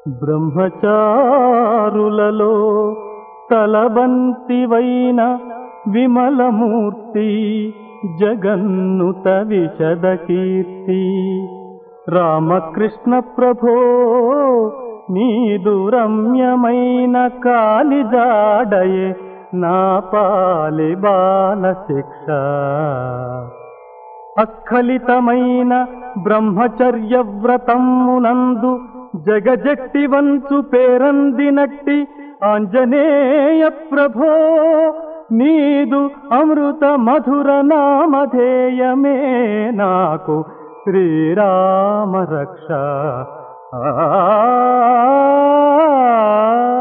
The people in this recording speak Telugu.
బ్రహ్మచారులలో తలబంతివైన విమలమూర్తి జగన్నుత విశద కీర్తి రామకృష్ణ ప్రభో నీదు రమ్యమైన కాలిజాడయే నా పాలి బాల శిక్ష అస్ఖలితమైన బ్రహ్మచర్య వ్రతమునందు జగజట్టి వంచు పేరందినట్టి ఆంజనేయ ప్రభో నీదు అమృత మధుర నామధేయమే నాకు శ్రీరామ రక్ష ఆ